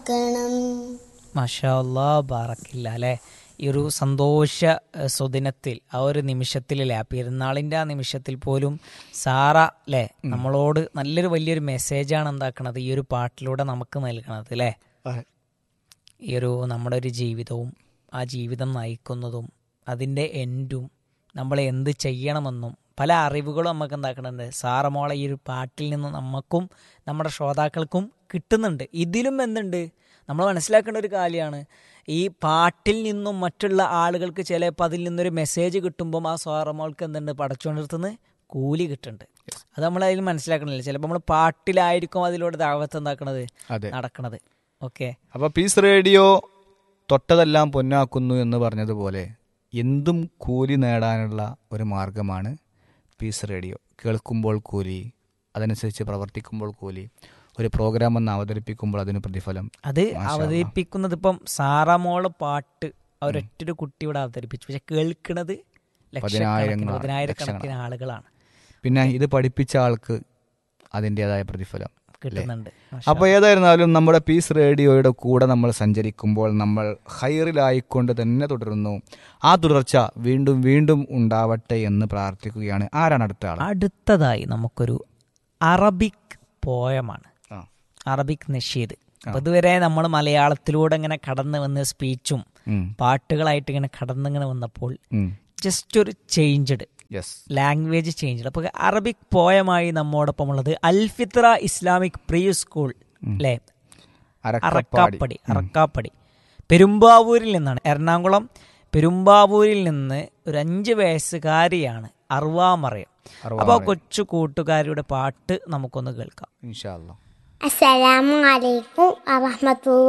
കാക്കണം മാഷാ അല്ലാ ബാറക്കില്ല അല്ലേ ഈ ഒരു സന്തോഷ ഏഹ്, സുദിനത്തിൽ ആ ഒരു നിമിഷത്തിലല്ലേ ആ പെരുന്നാളിൻ്റെ ആ നിമിഷത്തിൽ പോലും സാറ അല്ലേ നമ്മളോട് നല്ലൊരു വലിയൊരു മെസ്സേജാണ് എന്താക്കണത് ഈ ഒരു പാട്ടിലൂടെ നമുക്ക് നൽകണത് അല്ലേ ഈ ഒരു നമ്മുടെ ഒരു ജീവിതവും ആ ജീവിതം നയിക്കുന്നതും അതിൻ്റെ എൻഡും നമ്മൾ എന്ത് ചെയ്യണമെന്നും പല അറിവുകളും നമുക്ക് എന്താക്കുന്നുണ്ട് സാറമോളെ ഈ ഒരു പാട്ടിൽ നിന്ന് നമുക്കും നമ്മുടെ ശ്രോതാക്കൾക്കും കിട്ടുന്നുണ്ട് ഇതിലും എന്തുണ്ട് നമ്മൾ മനസ്സിലാക്കേണ്ട ഒരു കാര്യമാണ് ഈ പാട്ടിൽ നിന്നും മറ്റുള്ള ആളുകൾക്ക് ചിലപ്പോൾ അതിൽ നിന്നൊരു മെസ്സേജ് കിട്ടുമ്പം ആ സാറമോൾക്ക് എന്തുണ്ട് പടച്ചുകൊണ്ടിരുത്തുന്ന കൂലി കിട്ടുന്നുണ്ട് അത് നമ്മൾ അതിൽ മനസ്സിലാക്കണില്ല ചിലപ്പോൾ നമ്മൾ പാട്ടിലായിരിക്കും അതിലൂടെ ദാവത്ത് എന്താക്കണത് അതെ നടക്കണത് ഓക്കെ അപ്പൊ പീസ് റേഡിയോ തൊട്ടതെല്ലാം പൊന്നാക്കുന്നു എന്ന് പറഞ്ഞതുപോലെ എന്തും കൂലി നേടാനുള്ള ഒരു മാർഗമാണ് പീസ് റേഡിയോ കേൾക്കുമ്പോൾ കൂലി അതനുസരിച്ച് പ്രവർത്തിക്കുമ്പോൾ കൂലി ഒരു പ്രോഗ്രാം ഒന്ന് അവതരിപ്പിക്കുമ്പോൾ അതിന് പ്രതിഫലം അത് അവതരിപ്പിക്കുന്നത് ഇപ്പം സാറാമോള് പാട്ട് ആ ഒരൊറ്റൊരു കുട്ടി ഇവിടെ അവതരിപ്പിച്ചു പക്ഷെ കേൾക്കുന്നത് ലക്ഷക്കണക്കിന് പതിനായിരങ്ങൾ, പതിനായിരക്കണക്കിന് ആളുകളാണ് പിന്നെ ഇത് പഠിപ്പിച്ച ആൾക്ക് അതിൻ്റെതായ പ്രതിഫലം കിട്ടുന്നുണ്ട് അപ്പോൾ ഏതായിരുന്നാലും നമ്മുടെ പീസ് റേഡിയോയുടെ കൂടെ നമ്മൾ സഞ്ചരിക്കുമ്പോൾ നമ്മൾ ഹൈറിലായിക്കൊണ്ട് തന്നെ തുടരുന്നു ആ തുടർച്ച വീണ്ടും വീണ്ടും ഉണ്ടാവട്ടെ എന്ന് പ്രാർത്ഥിക്കുകയാണ് ആരാണ് അടുത്ത ആൾ അടുത്തതായി നമുക്കൊരു അറബിക് പോയമാണ് ആ. അറബിക് നഷീദ് അപ്പൊ ഇതുവരെ നമ്മൾ മലയാളത്തിലൂടെ ഇങ്ങനെ കടന്നു വന്ന് സ്പീച്ചും ഉം. പാട്ടുകളായിട്ട് ഇങ്ങനെ കടന്നിങ്ങനെ വന്നപ്പോൾ ഉം. ജസ്റ്റ് ഒരു ചേഞ്ച്ഡ് യെസ് ലാംഗ്വേജ് ചേഞ്ച് അപ്പോൾ അറബിക് പോയമായി നമ്മോടൊപ്പം ഉള്ളത് അൽഫിത്ര ഇസ്ലാമിക് പ്രീ സ്കൂൾ അല്ലേ അരക്കപ്പാടി അറക്കാപ്പടി അറക്കാപ്പടി പെരുമ്പാവൂരിൽ നിന്നാണ് എറണാകുളം പെരുമ്പാവൂരിൽ നിന്ന് ഒരു അഞ്ച് വയസ്സുകാരിയാണ് അറുവാമറയം അപ്പോൾ കൊച്ചു കൂട്ടുകാരിയുടെ പാട്ട് നമുക്കൊന്ന് കേൾക്കാം ഇൻഷാ അല്ലാ അസ്സലാമു അലൈക്കും വറഹ്മത്തുള്ളാഹി